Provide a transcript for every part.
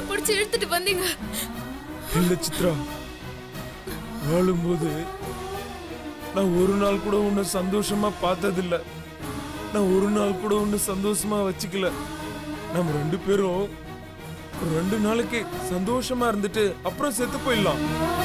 பிடிச்சி இழுத்துட்டு வந்தீங்க இல்ல சித்ரா வாழும்போது நான் ஒரு நாள் கூட உன்னை சந்தோஷமா பார்த்ததில்ல நான் ஒரு நாள் கூட உன்னை சந்தோஷமா வச்சுக்கல நம்ம ரெண்டு பேரும் ஒரு ரெண்டு நாளைக்கு சந்தோஷமா இருந்துட்டு அப்புறம் செத்து போயிடலாம்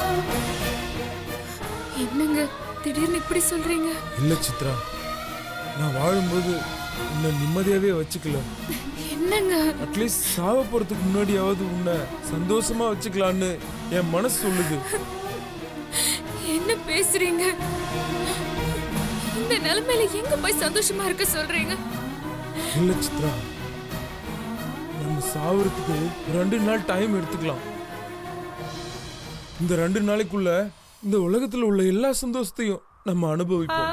என்னங்க திடீர்னு இப்படி சொல்றீங்க இல்ல சித்ரா நான் வாழும்போது உன்னை நிம்மதியாவே வச்சுக்கல என்னங்க அட்லீஸ்ட் சாவ போறதுக்கு முன்னாடியாவது உன்னை சந்தோஷமா வச்சுக்கலான்னு என் மனசு சொல்லுது என்ன பேசுறீங்க இந்த நிலைமையில எங்க போய் சந்தோஷமா இருக்க சொல்றீங்க இல்ல சித்ரா நம்ம சாவறதுக்கு ரெண்டு நாள் டைம் எடுத்துக்கலாம் இந்த ரெண்டு நாளைக்குள்ள இந்த உலகத்துல உள்ள எல்லா சந்தோஷத்தையும் நம்ம அனுபவிப்போம்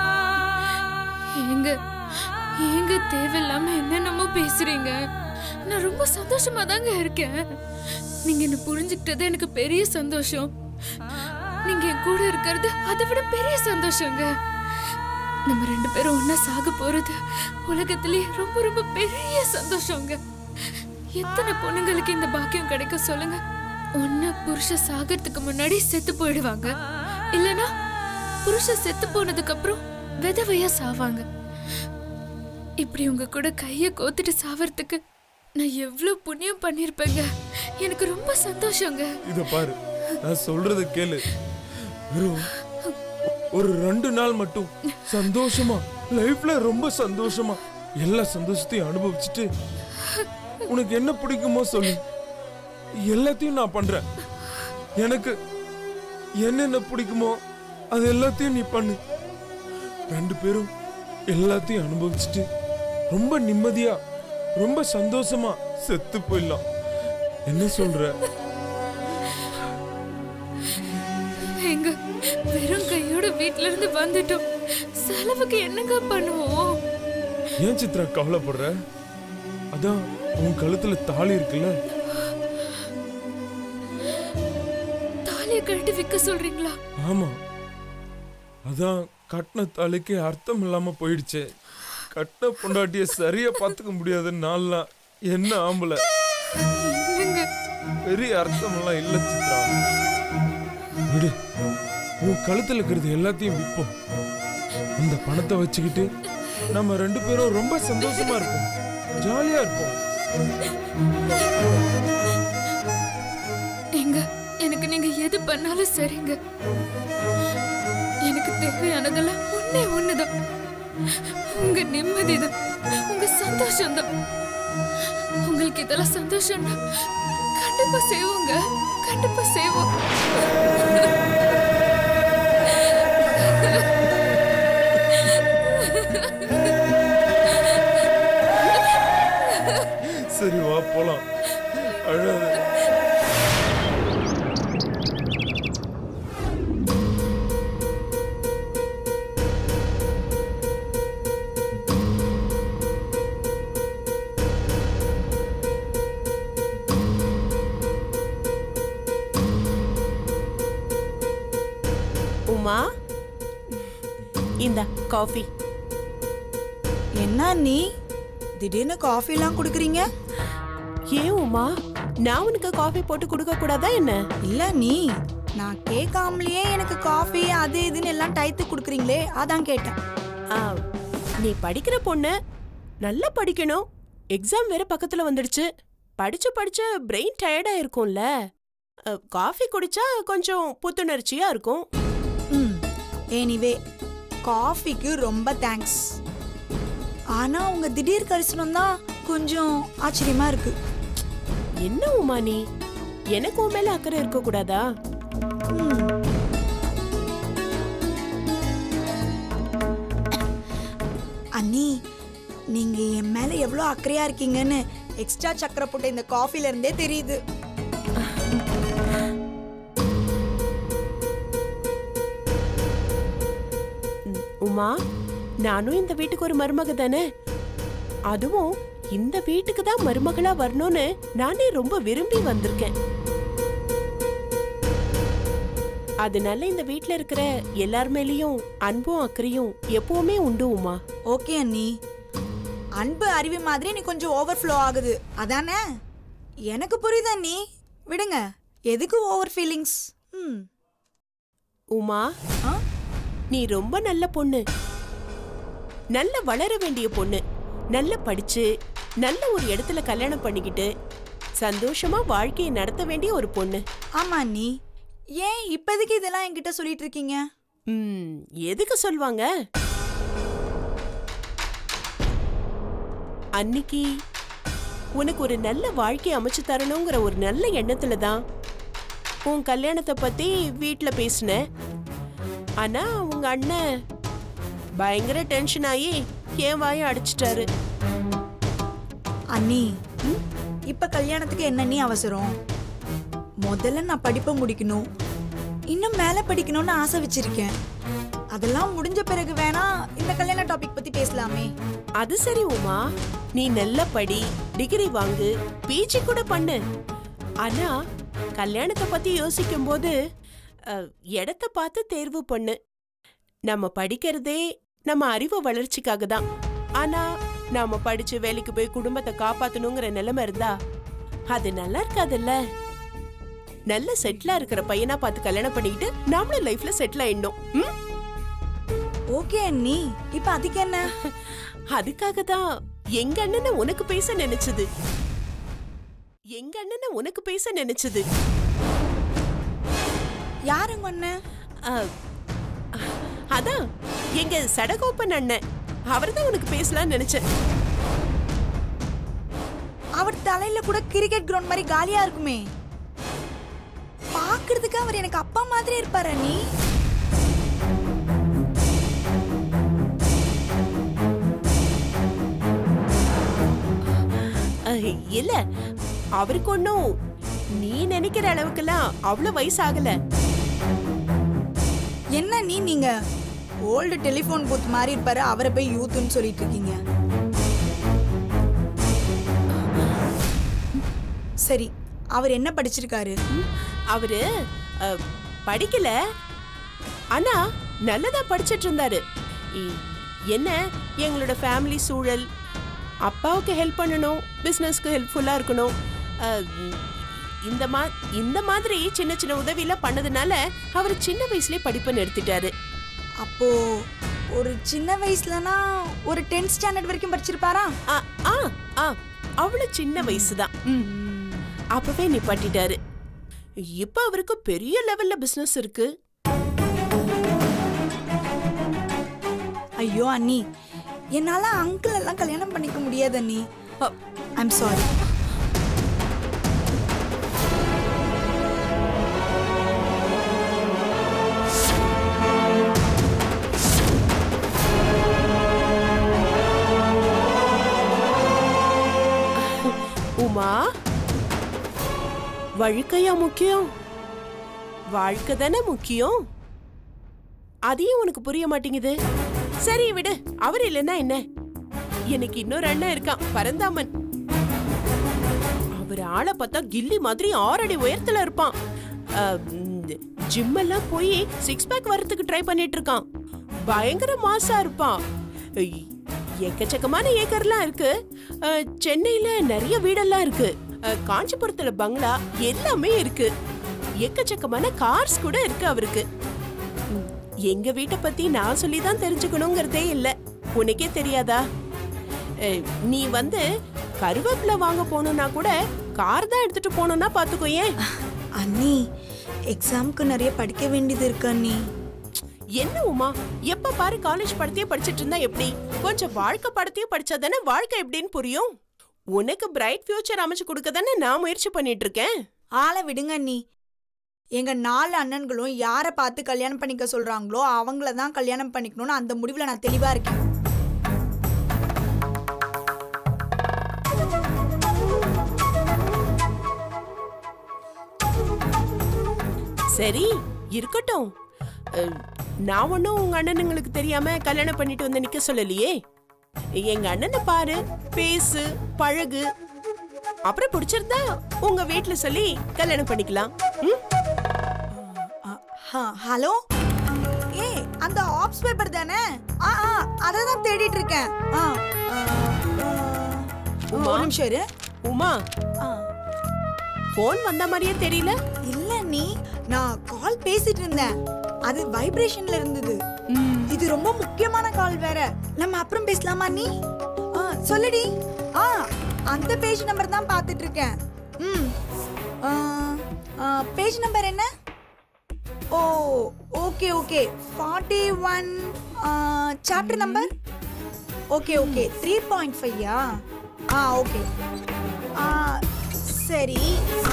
ஏங்க ஏங்க தேவையில்லாம என்னென்னமோ பேசுறீங்க நான் ரொம்ப சந்தோஷமா தாங்க இருக்கேன் நீங்க என்ன புரிஞ்சுக்கிட்டது எனக்கு பெரிய சந்தோஷம் நீங்க என் கூட இருக்கிறது அதை விட பெரிய சந்தோஷங்க நம்ம ரெண்டு பேரும் ஒன்னா சாக போறது உலகத்திலேயே ரொம்ப ரொம்ப பெரிய சந்தோஷங்க எத்தனை பொண்ணுங்களுக்கு இந்த பாக்கியம் கிடைக்கும் சொல்லுங்க ஒன்னு புருஷ சாகறதுக்கு முன்னாடி செத்து போயிடுவாங்க இல்லனா புருஷ செத்து போனதுக்கு அப்புறம் விதவையா சாவாங்க இப்படி உங்க கூட கைய கோத்துட்டு சாவறதுக்கு நான் எவ்வளவு புண்ணியம் பண்ணிருப்பேங்க எனக்கு ரொம்ப சந்தோஷங்க இத பாரு நான் சொல்றத கேளு வெறும் ஒரு ரெண்டு நாள் மட்டும் சந்தோஷமா லைஃப்ல ரொம்ப சந்தோஷமா எல்லா சந்தோஷத்தையும் அனுபவிச்சுட்டு உனக்கு என்ன பிடிக்குமோ சொல்லு எல்லாத்தையும் நான் பண்றேன் எனக்கு என்னென்ன பிடிக்குமோ அது எல்லாத்தையும் நீ பண்ணு ரெண்டு பேரும் எல்லாத்தையும் அனுபவிச்சுட்டு ரொம்ப நிம்மதியா ரொம்ப சந்தோஷமா செத்து போயிடலாம் என்ன சொல்ற எங்க வெறும் கையோட வீட்ல இருந்து வந்துட்டோம் செலவுக்கு என்னங்க பண்ணுவோம் ஏன் சித்ரா கவலைப்படுற அதான் உன் கழுத்துல தாலி இருக்குல்ல தாலியை கழட்டி விற்க சொல்றீங்களா ஆமா அதான் கட்டின தாலிக்கு அர்த்தம் இல்லாம போயிடுச்சே கட்டின பொண்டாட்டிய சரியா பாத்துக்க முடியாத நாள்லாம் என்ன ஆம்பளை என்னங்க பெரிய அர்த்தம் எல்லாம் இல்ல சித்ரா விடு உன் கழுத்துல இருக்கிறது எல்லாத்தையும் விற்போம் அந்த பணத்தை வச்சுக்கிட்டு நம்ம ரெண்டு பேரும் ரொம்ப சந்தோஷமா இருப்போம் ஜாலியா இருப்போம் எங்க எனக்கு நீங்க எது பண்ணாலும் சரிங்க எனக்கு தேவையானதெல்லாம் ஒண்ணே ஒண்ணுதான் உங்க நிம்மதிதான் உங்க சந்தோஷம்தான் உங்களுக்கு இதெல்லாம் சந்தோஷம்னா கண்டிப்பா செய்வோங்க கண்டிப்பா செய்வோம் சரி வா போலாம் அழாத உமா இந்த காஃபி என்ன நீ திடீர்னு காஃபிலாம் குடுக்குறீங்க ஏன் உமா நான் உனக்கு காஃபி போட்டு கொடுக்க கூடாதா என்ன இல்ல நீ நான் கேட்காமலேயே எனக்கு காஃபி அது இதுன்னு எல்லாம் டைத்து குடுக்குறீங்களே அதான் கேட்டேன் ஆ, நீ படிக்கிற பொண்ணு நல்லா படிக்கணும் எக்ஸாம் வேற பக்கத்துல வந்துடுச்சு படிச்சு படிச்சு பிரெயின் டயர்டா இருக்கும்ல அ, காஃபி குடிச்சா கொஞ்சம் புத்துணர்ச்சியா இருக்கும் ம் எனிவே காஃபிக்கு ரொம்ப தேங்க்ஸ் ஆனா உங்க திடீர் கரிசனம் தான் கொஞ்சம் ஆச்சரியமா இருக்கு என்ன உமா நீ எனக்கு உன் மேல அக்கறை இருக்க கூடாதா ம். அண்ணி நீங்க என் மேல எவ்வளவு அக்கறையா இருக்கீங்கன்னு எக்ஸ்ட்ரா சக்கரை போட்ட இந்த காஃபில இருந்தே தெரியுது ம், உமா நானும் இந்த வீட்டுக்கு ஒரு மருமக தானே அதுவும் இந்த வீட்டுக்கு தான் மருமகளா வரணும்னு நானே ரொம்ப விரும்பி வந்திருக்கேன் அதனால இந்த வீட்ல இருக்கிற எல்லார் மேலயும் அன்பும் அக்கறையும் எப்பவுமே உண்டு உமா ஓகே அண்ணி அன்பு அறிவு மாதிரி நீ கொஞ்சம் ஓவர்ஃப்ளோ ஆகுது அதானே எனக்கு புரியுது அண்ணி விடுங்க எதுக்கு ஓவர் ஃபீலிங்ஸ் ம் உமா ஆ நீ ரொம்ப நல்ல பொண்ணு நல்ல வளர வேண்டிய பொண்ணு நல்ல படிச்சு நல்ல ஒரு இடத்துல கல்யாணம் பண்ணிக்கிட்டு சந்தோஷமா வாழ்க்கையை நடத்த வேண்டிய ஒரு பொண்ணு ஆமா அண்ணி ஏன் இப்போதைக்கு இதெல்லாம் என்கிட்ட சொல்லிட்டு இருக்கீங்க ம் எதுக்கு சொல்வாங்க அன்னிக்கு உனக்கு ஒரு நல்ல வாழ்க்கை அமைச்சு தரணுங்கிற ஒரு நல்ல எண்ணத்துல தான் உன் கல்யாணத்தை பத்தி வீட்ல பேசினேன் ஆனா உங்க அண்ணன் பயங்கர டென்ஷன் ஆகி என் வாயை அடிச்சிட்டாரு அண்ணி இப்ப கல்யாணத்துக்கு என்ன அண்ணி அவசரம் முதல்ல நான் படிப்பை முடிக்கணும் இன்னும் மேல படிக்கணும்னு ஆசை வச்சிருக்கேன் அதெல்லாம் முடிஞ்ச பிறகு வேணா இந்த கல்யாண டாபிக் பத்தி பேசலாமே அது சரி உமா நீ நல்ல படி டிகிரி வாங்கு பிஜி கூட பண்ணு ஆனா கல்யாணத்தை பத்தி யோசிக்கும் போது இடத்த பார்த்து தேர்வு பண்ணு நம்ம படிக்கிறதே நம்ம அறிவு வளர்ச்சிக்காக தான் ஆனா நாம படிச்சு வேலைக்கு போய் குடும்பத்தை காப்பாத்தணுங்கிற நிலைமை இருந்தா அது நல்லா இருக்காதுல்ல நல்ல செட்டிலா இருக்கிற பையனா பார்த்து கல்யாணம் பண்ணிக்கிட்டு நாமளும் லைஃப்ல செட்டில் ஆயிடணும் ம்? ஓகே அண்ணி இப்ப அதுக்கு என்ன அதுக்காக தான் எங்க அண்ணனை உனக்கு பேச நினைச்சது எங்க அண்ணனை உனக்கு பேச நினைச்சது யாருங்க அண்ணன் அ, அதான் எங்க சடகோப்பன் அண்ணன் அவர்தான் உனக்கு பேசலாம்னு நினைச்சேன் அவர் தலையில கூட கிரிக்கெட் கிரவுண்ட் மாதிரி காலியா இருக்குமே பாக்குறதுக்கு அவர் எனக்கு அப்பா மாதிரி இருப்பாரு அண்ணி அ, இல்ல அவருக்கு ஒன்னும் நீ நினைக்கிற அளவுக்கெல்லாம் அவ்வளவு வயசாகல என்ன நீ நீங்க ஓல்டு டெலிபோன் பூத் மாதிரி இருப்பாரு அவரை போய் யூத்துன்னு சொல்லிட்டு இருக்கீங்க சரி அவர் என்ன படிச்சிருக்காரு அவரு அ, படிக்கல ஆனா நல்லதா படிச்சிட்டு இருந்தாரு இ- என்ன எங்களோட ஃபேமிலி சூழல் அப்பாவுக்கு ஹெல்ப் பண்ணணும் பிசினஸ்க்கு ஹெல்ப்ஃபுல்லா இருக்கணும் அ, இந்த மா இந்த மாதிரி சின்ன சின்ன உதவியெல்லாம் பண்ணதுனால அவர் சின்ன வயசுலயே படிப்பை நிறுத்திட்டாரு அப்போ ஒரு சின்ன வயசுலனா ஒரு டென்த் ஸ்டாண்டர்ட் வரைக்கும் படிச்சிருப்பாரா ஆ ஆ ஆ அவ்வளவு சின்ன வயசுதான் ம். அப்பவே நிப்பாட்டிட்டாரு இப்ப அவருக்கு பெரிய லெவல்ல பிசினஸ் இருக்கு ஐயோ அண்ணி என்னால அங்கிள் எல்லாம் கல்யாணம் பண்ணிக்க முடியாது அண்ணி ஐம் சாரி உமா வழுக்கையா முக்கியம் வாழ்க்கை தானே முக்கியம் அதையும் உனக்கு புரிய மாட்டேங்குது சரி விடு அவர் இல்லைன்னா என்ன எனக்கு இன்னொரு அண்ணன் இருக்கான் பரந்தாமன் அவர் ஆளை பார்த்தா கில்லி மாதிரி ஆறடி உயரத்துல இருப்பான் ஜிம் எல்லாம் போய் சிக்ஸ் பேக் வரதுக்கு ட்ரை பண்ணிட்டு இருக்கான் பயங்கர மாசா இருப்பான் ஐ, எக்கச்சக்கமான ஏக்கர்லாம் இருக்கு அஹ், சென்னையில நிறைய வீடெல்லாம் இருக்கு அஹ், காஞ்சிபுரத்துல பங்களா எல்லாமே இருக்கு எக்கச்சக்கமான கார்ஸ் கூட இருக்கு அவருக்கு ம், எங்க வீட்டை பத்தி நான் சொல்லி தான் தெரிஞ்சுக்கணுங்கிறதே இல்ல உனக்கே தெரியாதா அஹ், நீ வந்து கருவேப்பிலை வாங்க போகணும்னா கூட கார் தான் எடுத்துட்டு போகணும்னா பாத்துக்கோ ஏன் அண்ணி எக்ஸாம்க்கு நிறைய படிக்க வேண்டியது இருக்கு அண்ணி என்ன உமா எப்ப பாரு காலேஜ் படத்தையே படிச்சிட்டு இருந்தா எப்படி கொஞ்சம் வாழ்க்கை படத்தையே படிச்சா தானே வாழ்க்கை எப்படின்னு புரியும் உனக்கு பிரைட் ஃபியூச்சர் அமைச்சு கொடுக்க தானே நான் முயற்சி பண்ணிட்டு இருக்கேன் ஆளை விடுங்க அண்ணி எங்க நாலு அண்ணன்களும் யாரை பார்த்து கல்யாணம் பண்ணிக்க சொல்றாங்களோ அவங்கள தான் கல்யாணம் பண்ணிக்கணும்னு அந்த முடிவுல நான் தெளிவா இருக்கேன் சரி இருக்கட்டும் அஹ், நான் ஒன்னும் உங்க அண்ணனுங்களுக்கு தெரியாம கல்யாணம் பண்ணிட்டு வந்து நிக்க சொல்லலையே எங்க அண்ணனை பாரு பேசு பழகு அப்புறம் பிடிச்சிருந்தா உங்க வீட்ல சொல்லி கல்யாணம் பண்ணிக்கலாம் ம்? ஹ- ஹலோ ஏ அந்த ஆப்ஸ் பேப்பர் தானே ஆ ஆ அதை தான் தேடிட்டு இருக்கேன் ஆ, ஆ, ஆ. ஒரு நிமிஷம் இரு உமா ஆ. போன் வந்த மாதிரியே தெரியல இல்ல நீ நான் கால் பேசிட்டு இருந்தேன் அது வைப்ரேஷன்ல இருந்தது இது ரொம்ப முக்கியமான கால் வேற நம்ம அப்புறம் பேசலாமா நீ ஆ சொல்லுடி ஆ அந்த பேஜ் நம்பர் தான் பார்த்துட்டு இருக்கேன் ம் பேஜ் நம்பர் என்ன oh okay okay forty one chapter number okay okay three point ஃபைவ்யா ஆ ஓகே ஆ சரி ஆ.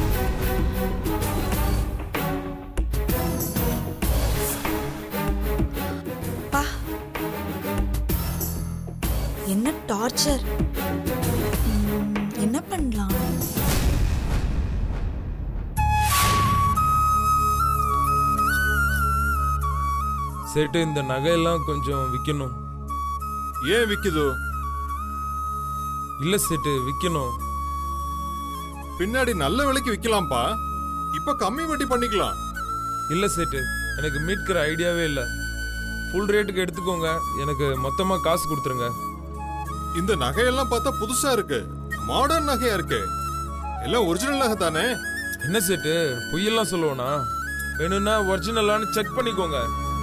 பா என்ன டார்ச்சர் என்ன பண்ணலாம் சேட்டு இந்த நகையெல்லாம் கொஞ்சம் விற்கணும் ஏன் விக்குது இல்லை சேட்டு விற்கணும் பின்னாடி நல்ல விலைக்கு விக்கலாம்ப்பா இப்ப கம்மி வட்டி பண்ணிக்கலாம் இல்லை சேட்டு எனக்கு மீட்கிற ஐடியாவே இல்லை ஃபுல் ரேட்டுக்கு எடுத்துக்கோங்க எனக்கு மொத்தமாக காசு கொடுத்துருங்க இந்த நகையெல்லாம் பார்த்தா புதுசா இருக்கு மாடர்ன் நகையா இருக்கு எல்லாம் ஒரிஜினல் நகை தானே என்ன சேட்டு பொய்யெல்லாம் சொல்லுவேனா வேணும்னா ஒரிஜினலான்னு செக் பண்ணிக்கோங்க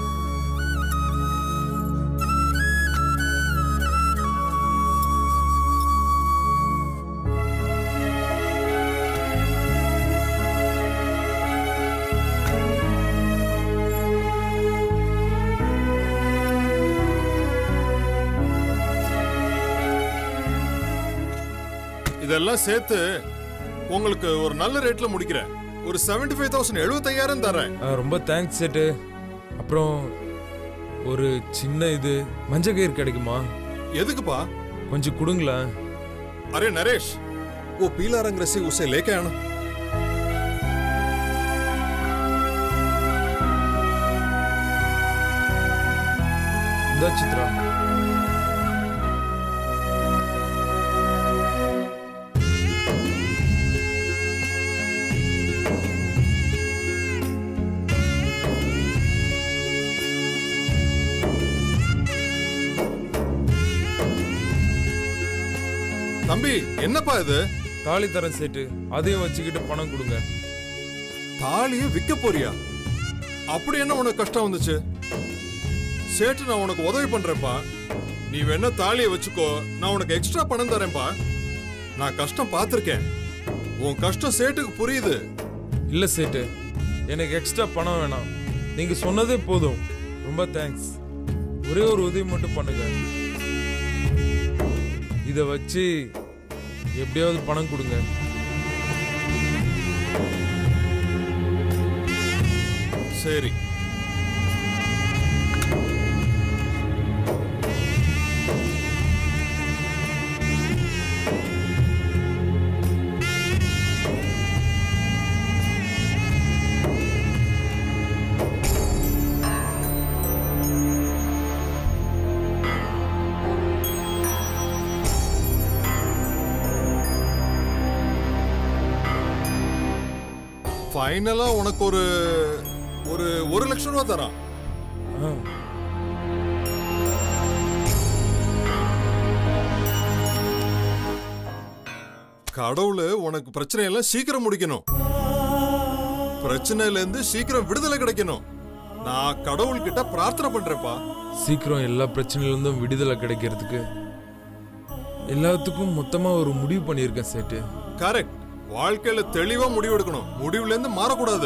இதெல்லாம் சேர்த்து உங்களுக்கு ஒரு நல்ல ரேட்ல முடிக்கிறேன் ஒரு செவன்டி ஃபைவ் தௌசண்ட் எழுபத்தையாயிரம் தரேன் ஆ, ரொம்ப தேங்க்ஸ் சேட்டு அப்புறம் ஒரு சின்ன இது மஞ்சள் கயிறு கிடைக்குமா எதுக்குப்பா கொஞ்சம் கொடுங்களேன் अरे नरेश वो पीला रंग रस्सी उसे लेके आना இந்த சித்ரா தம்பி என்னப்பா இது தாலி தரேன் சேட்டு அதையும் வச்சுக்கிட்டு பணம் கொடுங்க தாலிய விற்க போறியா அப்படி என்ன உனக்கு கஷ்டம் வந்துச்சு சேட்டு நான் உனக்கு உதவி பண்றேன்ப்பா நீ வேணா தாலியை வச்சுக்கோ நான் உனக்கு எக்ஸ்ட்ரா பணம் தரேன்ப்பா நான் கஷ்டம் பார்த்திருக்கேன் உன் கஷ்டம் சேட்டுக்கு புரியுது இல்ல சேட்டு எனக்கு எக்ஸ்ட்ரா பணம் வேணாம் நீங்க சொன்னதே போதும் ரொம்ப தேங்க்ஸ் ஒரே ஒரு உதவி மட்டும் பண்ணுங்க இத வச்சு எப்படியாவது பணம் கொடுங்க சரி ஃபைனலா உனக்கு ஒரு ஒரு ஒரு லட்சம் ரூபா தரான் ஆ, கடவுள் உனக்கு பிரச்சனை எல்லாம் சீக்கிரம் முடிக்கணும் பிரச்சனையில இருந்து சீக்கிரம் விடுதலை கிடைக்கணும் நான் கடவுள் கிட்ட பிரார்த்தனை பண்றேன்ப்பா சீக்கிரம் எல்லா பிரச்சனையிலிருந்தும் விடுதலை கிடைக்கிறதுக்கு எல்லாத்துக்கும் மொத்தமா ஒரு முடிவு பண்ணியிருக்கேன் சேட்டு கரெக்ட் வாழ்க்கையில தெளிவா முடிவு எடுக்கணும் முடிவுல இருந்து மாறக்கூடாது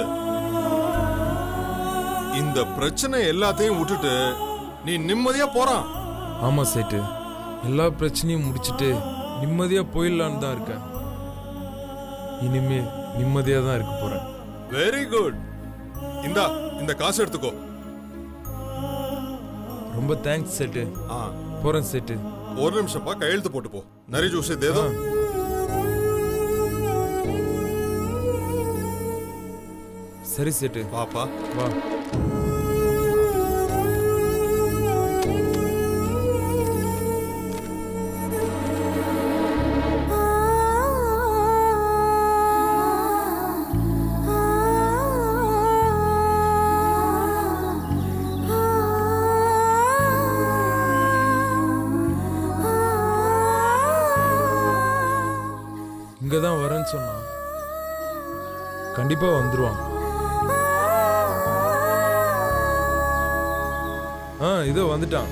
இந்த பிரச்சனை எல்லாத்தையும் விட்டுட்டு நீ நிம்மதியா போறான் ஆமா சேட்டு எல்லா பிரச்சனையும் முடிச்சிட்டு நிம்மதியா போயிடலான்னு தான் இருக்கேன் இனிமே நிம்மதியா தான் இருக்க போறேன் வெரி குட் இந்தா இந்த காசு எடுத்துக்கோ ரொம்ப தேங்க்ஸ் சேட்டு ஆ போறேன் சேட்டு ஒரு நிமிஷம்ப்பா கையெழுத்து போட்டு போ நரி ஜூஸ் தேதோ சரி சேட்டு பாப்பா வா இங்க தான் வரேன்னு சொன்னான் கண்டிப்பா வந்துருவான் ஆ இதோ வந்துட்டான்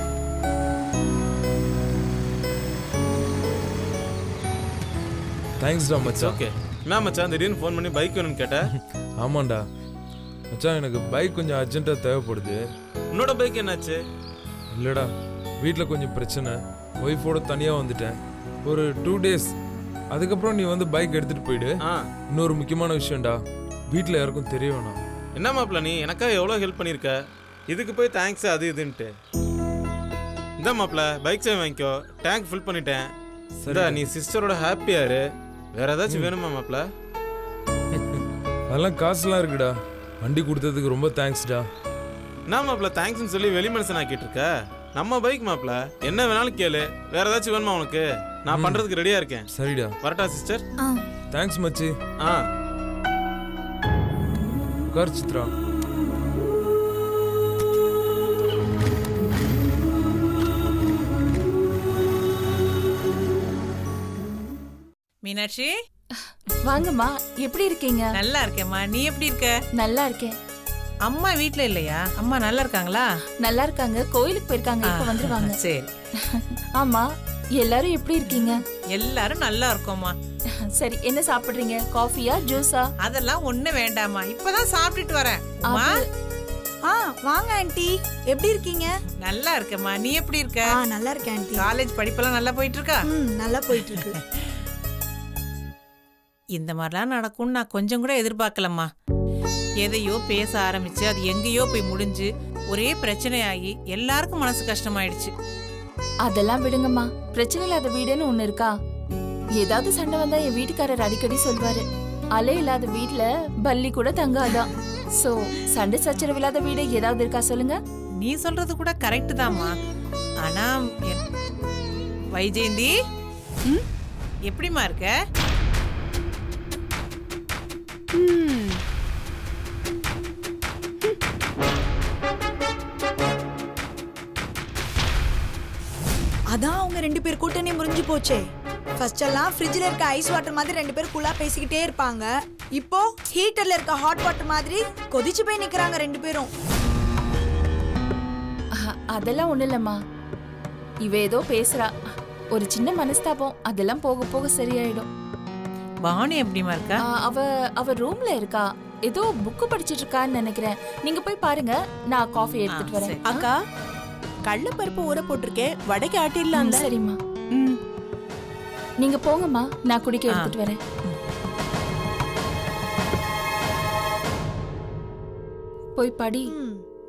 தேங்க்ஸ்டா மச்சான் ஓகே என்ன மச்சான் திடீர்னு ஃபோன் பண்ணி பைக் வேணும்னு கேட்டேன் ஆமாண்டா மச்சான் எனக்கு பைக் கொஞ்சம் அர்ஜென்ட்டாக தேவைப்படுது உன்னோட பைக் என்னாச்சு இல்லைடா வீட்டில் கொஞ்சம் பிரச்சனை ஒய்ஃபோட தனியாக வந்துட்டேன் ஒரு டூ டேஸ் அதுக்கப்புறம் நீ வந்து பைக் எடுத்துகிட்டு போயிடு ஆ இன்னொரு முக்கியமான விஷயம்டா வீட்டில் யாருக்கும் தெரிய வேணாம் என்ன மாப்பிள்ள நீ எனக்காக எவ்வளோ ஹெல்ப் பண்ணியிருக்க இதுக்கு போய் தேங்க்ஸ் அது இதுன்ட்டு இந்த மாப்பிள்ள பைக் சேவ் வாங்கிக்கோ டேங்க் ஃபில் பண்ணிட்டேன் சரிடா நீ சிஸ்டரோட ஹாப்பியா இரு வேற ஏதாச்சும் வேணுமா மாப்பிள்ள அதெல்லாம் காசுலாம் இருக்குடா வண்டி கொடுத்ததுக்கு ரொம்ப தேங்க்ஸ்டா என்ன மாப்பிள்ள தேங்க்ஸ்னு சொல்லி வெளி மனுஷன் ஆக்கிட்டு இருக்க நம்ம பைக் மாப்பிள்ள என்ன வேணாலும் கேளு வேற ஏதாச்சும் வேணுமா உனக்கு நான் பண்றதுக்கு ரெடியா இருக்கேன் சரிடா வரட்டா சிஸ்டர் ஆ தேங்க்ஸ் மச்சி ஆ உட்கார் சித்ரா மீனாட்சி வாங்கம்மா எப்படி இருக்கீங்க நல்லா இருக்கேம்மா நீ எப்படி இருக்க நல்லா இருக்கேன் அம்மா வீட்ல இல்லையா அம்மா நல்லா இருக்காங்களா நல்லா இருக்காங்க கோயிலுக்கு போயிருக்காங்க இப்ப வந்துருவாங்க சரி ஆமா எல்லாரும் எப்படி இருக்கீங்க எல்லாரும் நல்லா இருக்கோம்மா சரி என்ன சாப்பிடுறீங்க காஃபியா ஜூஸா அதெல்லாம் ஒண்ணு வேண்டாம்மா இப்பதான் சாப்பிட்டுட்டு வரேன் உமா அது- ஆ வாங்க ஆண்டி எப்படி இருக்கீங்க நல்லா இருக்கேம்மா நீ எப்படி இருக்க ஆ நல்லா இருக்கேன் ஆண்டி காலேஜ் படிப்பெல்லாம் நல்லா போயிட்டு இருக்கா ம் நல்லா போயிட்டு இருக்கு இந்த மாதிரிலாம் நடக்கும்னு நான் கொஞ்சம் கூட எதிர்பார்க்கலம்மா எதையோ பேச ஆரம்பிச்சு அது எங்கேயோ போய் முடிஞ்சு ஒரே பிரச்சனையாகி எல்லாருக்கும் மனசு கஷ்டமாயிடுச்சு அதெல்லாம் விடுங்கம்மா பிரச்சனை இல்லாத வீடுன்னு ஒண்ணு இருக்கா ஏதாவது சண்டை வந்தா என் வீட்டுக்காரர் அடிக்கடி சொல்வாரு அலை இல்லாத வீட்ல பல்லி கூட தங்காதான் சோ சண்டை சச்சரவு இல்லாத வீடு ஏதாவது இருக்கா சொல்லுங்க நீ சொல்றது கூட கரெக்ட் தாம்மா ஆனா என்- வைஜெயந்தி ம்? எப்படிம்மா இருக்க ம். அதான் அவங்க ரெண்டு பேர் கூட்டணி முறிஞ்சு போச்சே ஃபர்ஸ்ட் எல்லாம் ஃப்ரிட்ஜில் இருக்க ஐஸ் வாட்டர் மாதிரி ரெண்டு பேர் குள்ளா பேசிக்கிட்டே இருப்பாங்க இப்போ ஹீட்டர்ல இருக்க ஹாட் வாட்டர் மாதிரி கொதிச்சு போய் நிக்கிறாங்க ரெண்டு பேரும் அஹ், அதெல்லாம் ஒண்ணு இல்லம்மா இவ ஏதோ பேசுறா ஒரு சின்ன மனஸ்தாபம் அதெல்லாம் போக போக சரியாயிடும் பானு எப்படிம்மா இருக்கா ஆ, அவ அவ ரூம்ல இருக்கா ஏதோ புக்கு படிச்சிட்டு இருக்கான்னு நினைக்கிறேன் நீங்க போய் பாருங்க நான் காஃபி எடுத்துட்டு வரேன் சரி. அக்கா கடலப்பருப்பு ஊற போட்டிருக்கேன் வடைக்கு ம், ஆட்டிடலாம்ல சரிம்மா ம். நீங்க போங்கம்மா நான் குடிக்க ஆ. எடுத்துட்டு வரேன் போய் படி ம்.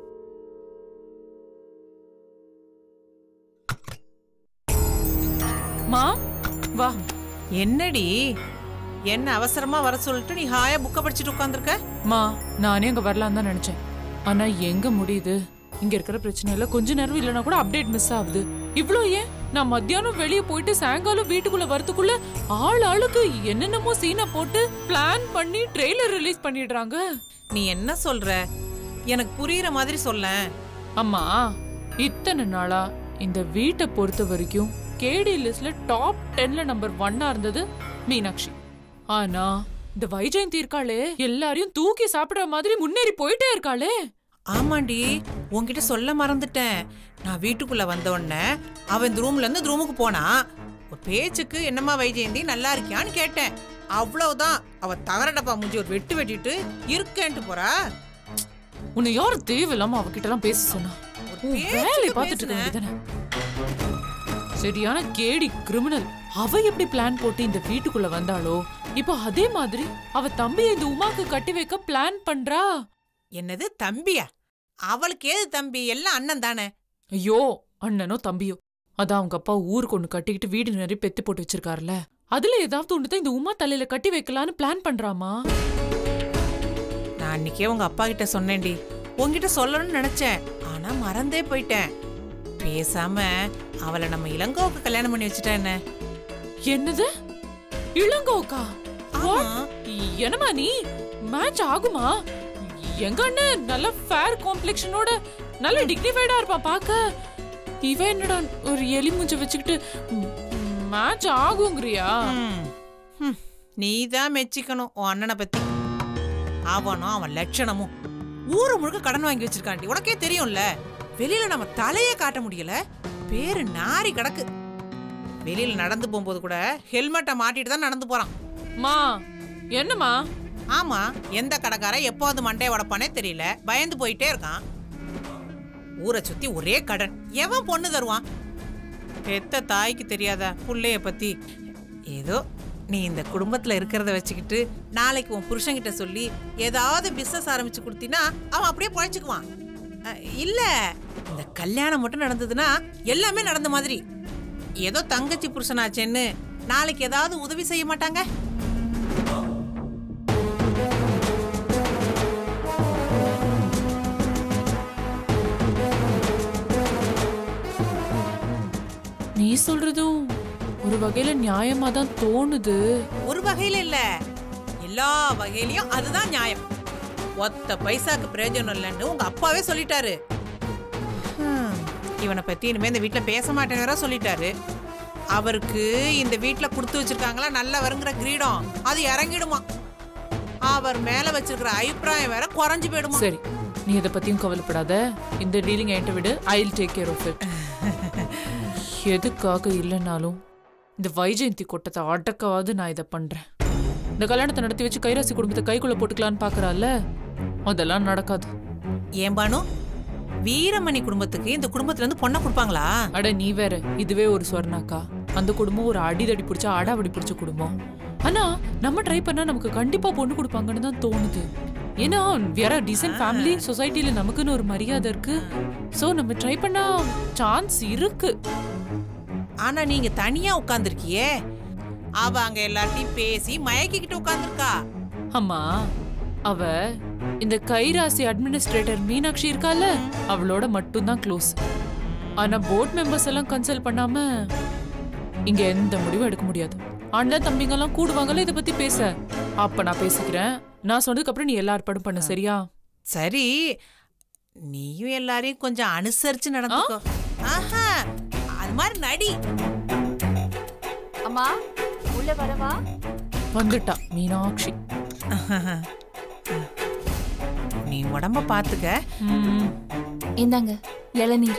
மா வா என்னடி என்ன அவசரமா வர சொல்லிட்டு நீ ஹாயா புக்க படிச்சுட்டு உட்காந்துருக்க மா நானே அங்க வரலான்னு தான் நினைச்சேன் ஆனா எங்க முடியுது இங்க இருக்கிற பிரச்சனையில கொஞ்ச நேரம் இல்லைனா கூட அப்டேட் மிஸ் ஆகுது இவ்ளோ ஏன் நான் மத்தியானம் வெளியே போயிட்டு சாயங்காலம் வீட்டுக்குள்ள வரதுக்குள்ள ஆள் ஆளுக்கு என்னென்னமோ சீனை போட்டு பிளான் பண்ணி ட்ரெய்லர் ரிலீஸ் பண்ணிடுறாங்க நீ என்ன சொல்ற எனக்கு புரியுற மாதிரி சொல்லேன் அம்மா இத்தனை நாளா இந்த வீட்டை பொறுத்த வரைக்கும் கேடி லிஸ்ட்ல டாப் டென்ல நம்பர் ஒன்னா இருந்தது மீனாட்சி ஆனா இந்த வைஜெயந்தி இருக்காளே எல்லாரையும் தூக்கி சாப்பிடுற மாதிரி முன்னேறி போயிட்டே இருக்காளே ஆமாண்டி உன்கிட்ட சொல்ல மறந்துட்டேன் நான் வீட்டுக்குள்ள வந்த உடனே அவன் இந்த ரூம்ல இருந்து இந்த ரூமுக்கு போனா ஒரு பேச்சுக்கு என்னம்மா வைஜெயந்தி நல்லா இருக்கியான்னு கேட்டேன் அவ்வளவுதான் அவ தகர டப்பா மூஞ்சி ஒரு வெட்டு வெட்டிட்டு இருக்கேன்ட்டு போறா உன்னை யாரு தேவையில்லாம அவகிட்ட எல்லாம் பேச சொன்னா ஒரு உன் பேச்சுக்கு வேலையை பார்த்துட்டு இருக்க பேசுனேன். வேண்டியதானே சரியான கேடி கிரிமினல் அவ எப்படி பிளான் போட்டு இந்த வீட்டுக்குள்ள வந்தாளோ இப்போ அதே மாதிரி அவ தம்பியை இந்த உமாக்கு கட்டி வைக்க பிளான் பண்றா என்னது தம்பியா அவளுக்கு ஏது தம்பி எல்லாம் அண்ணன் தானே ஐயோ அண்ணனோ தம்பியோ அதான் அவங்க அப்பா ஊருக்கு ஒண்ணு கட்டிக்கிட்டு வீடு நிறைய பெத்து போட்டு வச்சிருக்காருல அதுல ஏதாவது ஒண்ணுதான் இந்த உமா தலையில கட்டி வைக்கலான்னு பிளான் பண்றாமா நான் அன்னைக்கே உங்க அப்பா கிட்ட சொன்னேன்டி உன்கிட்ட சொல்லணும்னு நினைச்சேன் ஆனா மறந்தே போயிட்டேன் பேசாம அவளை நம்ம இளங்கோவுக்கு கல்யாணம் பண்ணி வச்சுட்டா என்ன என்னது இளங்கோக்கா ஆமா. என்னமா நீ மேட்ச் ஆகுமா எங்க அண்ணன் நல்ல ஃபேர் காம்ப்ளெக்ஷனோட நல்ல டிக்னிஃபைடா இருப்பான் பாக்க இவன் என்னடா ஒரு எலி மூஞ்ச வச்சுக்கிட்டு மேட்ச் ஆகுங்கறியா ம். ம். நீதான் மெச்சிக்கணும் உன் அண்ணனை பத்தி அவனும் அவன் லட்சணமும் ஊரு முழுக்க கடன் வாங்கி வச்சிருக்காண்டி உனக்கே தெரியும்ல வெளியில நம்ம தலையே காட்ட முடியல பேரு நாரி கிடக்கு வெளியில நடந்து போகும்போது கூட ஹெல்மெட்டை மாட்டிட்டு தான் நடந்து போறான் மா என்னம்மா ஆமா எந்த கடைக்காரன் எப்போது மண்டைய உடப்பானே தெரியல பயந்து போயிட்டே இருக்கான் ஊரை சுத்தி ஒரே கடன் எவன் பொண்ணு தருவான் பெத்த தாய்க்கு தெரியாதா புள்ளைய பத்தி ஏதோ நீ இந்த குடும்பத்துல இருக்கிறத வச்சுக்கிட்டு நாளைக்கு உன் புருஷன்கிட்ட சொல்லி ஏதாவது பிசினஸ் ஆரம்பிச்சு கொடுத்தீன்னா அவன் அப்படியே பழைச்சுக்குவான் அஹ், இல்ல இந்த கல்யாணம் மட்டும் நடந்ததுன்னா எல்லாமே நடந்த மாதிரி ஏதோ தங்கச்சி புருஷனாச்சேன்னு நாளைக்கு ஏதாவது உதவி செய்ய மாட்டாங்க நீ சொல்றதும் ஒரு வகையில நியாயமா தான் தோணுது ஒரு வகையில இல்ல எல்லா வகையிலயும் அதுதான் நியாயம் ஒத்த பைசாக்கு பிரயோஜனம் இல்லைன்னு உங்க அப்பாவே சொல்லிட்டாரு ஹம், இவனை பத்தி இனிமே இந்த வீட்ல பேச மாட்டேன்னு வேற சொல்லிட்டாரு அவருக்கு இந்த வீட்ல கொடுத்து வச்சிருக்காங்களா நல்ல வருங்கிற கிரீடம் அது இறங்கிடுமா அவர் மேல வச்சிருக்கிற அபிப்பிராயம் வேற குறைஞ்சு போயிடுமா சரி நீ இதை பத்தியும் கவலைப்படாத இந்த டீலிங் என்கிட்ட விடு I will take care of it எதுக்காக இல்லைனாலும் இந்த வைஜெயந்தி கொட்டத்தை அடக்கவாது நான் இதை பண்றேன் இந்த கல்யாணத்தை நடத்தி வச்சு கைராசி குடும்பத்தை கைக்குள்ள போட்டுக்கலான்னு பாக்குறால அதெல்லாம் நடக்காது ஏன் பானு வீரமணி குடும்பத்துக்கு இந்த குடும்பத்துல இருந்து பொண்ணை கொடுப்பாங்களா அட நீ வேற இதுவே ஒரு சொர்ணாக்கா அந்த குடும்பம் ஒரு அடிதடி பிடிச்ச அடாவடி பிடிச்ச குடும்பம் ஆனா நம்ம ட்ரை பண்ணா நமக்கு கண்டிப்பா பொண்ணு கொடுப்பாங்கன்னு தான் தோணுது ஏன்னா வேற டீசென்ட் ஃபேமிலி சொசைட்டில நமக்குன்னு ஒரு மரியாதை இருக்கு சோ நம்ம ட்ரை பண்ணா சான்ஸ் இருக்கு ஆனா நீங்க தனியா உட்கார்ந்திருக்கியே அவ அங்க எல்லார்ட்டையும் பேசி மயக்கிக்கிட்டு உட்கார்ந்திருக்கா அம்மா அவ இந்த கைராசி அட்மினிஸ்ட்ரேட்டர் மீனாட்சி இருக்கால அவளோட மட்டும்தான் க்ளோஸ் ஆனா போர்ட் மெம்பர்ஸ் எல்லாம் கன்சல்ட் பண்ணாம இங்க எந்த முடிவும் எடுக்க முடியாது அண்ணன் தம்பிங்க எல்லாம் கூடுவாங்கல்ல இத பத்தி பேச அப்ப நான் பேசிக்கிறேன் நான் சொன்னதுக்கு அப்புறம் நீ எல்லா ஏற்பாடும் பண்ண சரியா சரி நீயும் எல்லாரையும் கொஞ்சம் அனுசரிச்சு நடந்துக்கோ ஆஹா அது மாதிரி நடி அம்மா உள்ள வரவா வந்துட்டா மீனாட்சி நீ உடம்ப பாத்துக்க ம், இந்தாங்க இளநீர்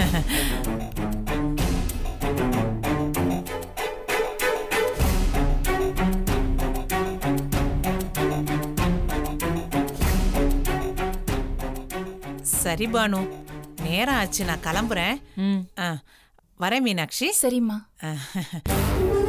சரி பானு நேரம் ஆச்சு நான் கிளம்புறேன் ம் ஆ, வரேன் மீனாட்சி சரிம்மா ஆ.